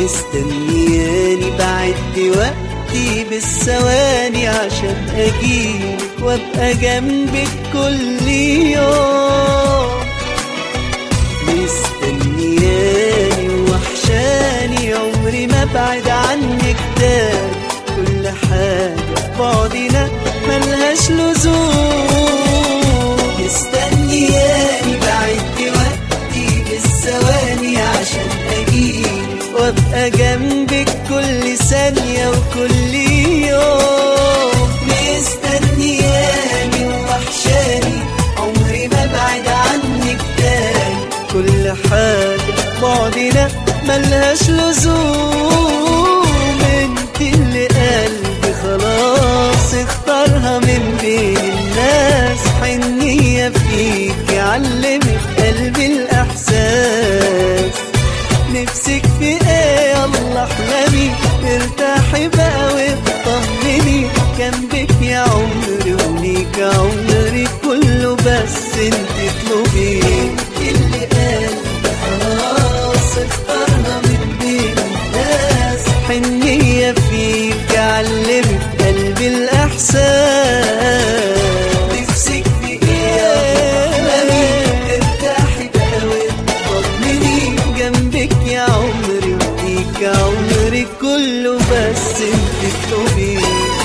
مستنياني بعد وقتي بالثواني عشان اجيلك وابقى جنبك كل يوم مستنياني وحشاني عمري ما ابعد عنك تاني كل حاجة بعدنا ملهاش لزوم مستنياني بعد وقتي بالثواني عشان اجيلك وابقى جنبك كل ثانية وكل يوم مستنياني وحشاني عمري ما ابعد عنك تاني كل حاجة بعدنا ملهاش لزوم انت اللي قلبي خلاص اختارها من بين الناس حنية فيك علمت قلبي الإحساس نفسك في ايه يلا احلمي ارتاحي بقى واطمني جنبك يا عمري وليك عمري كله بس انت اطلبي اللي قال خلاص اختارنا من بين الناس حنية فيك علمت قلبي الإحساس نفسك في ايه احلمي ارتاحي بقى واطمني جنبك يا عمري وليك عمري كله بس انت اطلبي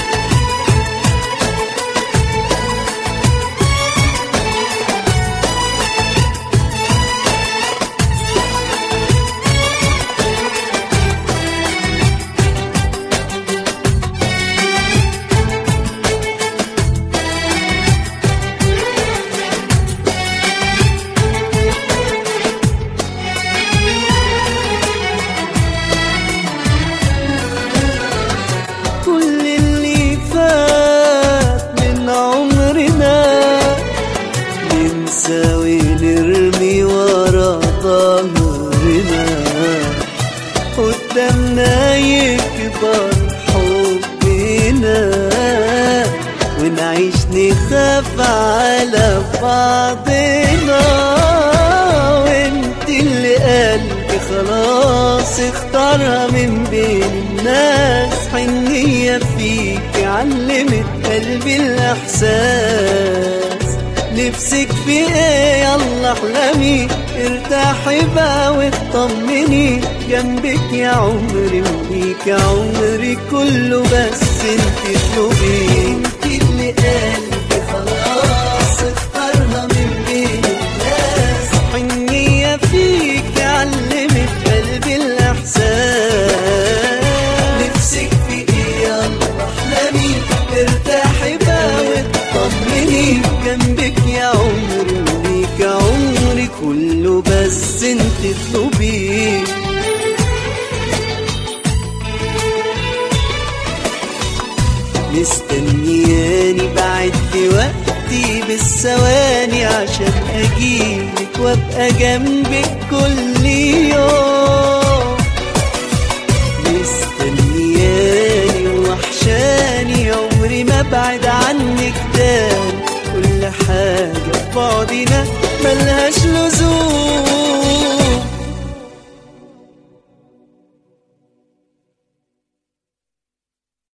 كل اللي فات من عمرنا ننسى ونرمي ورا ظهرنا قدامنا يكبر حبنا ونعيش نخاف على بعضنا وانت اللي قلبي خلاص اختارها من بين الناس حنية فيك علمت قلبي الإحساس نفسك في ايه يلا احلمي ارتاحي بقى واطمني جنبك يا عمري وليك عمري كله بس انت اطلبي انت اللي قلبي خلاص اختارها من بين الناس حنية فيك علمت قلبي الإحساس نفسك في ايه يلا احلمي ارتاحي بقى واطمني جنبك يا عمري وليك عمري كله بس انت اطلبيه مستنياني بعد وقتي بالثواني عشان اجيلك وابقى جنبك كل يوم مستنياني وحشاني عمري ما ابعد عنك تاني كل حاجة بعدنا ملهاش لزوم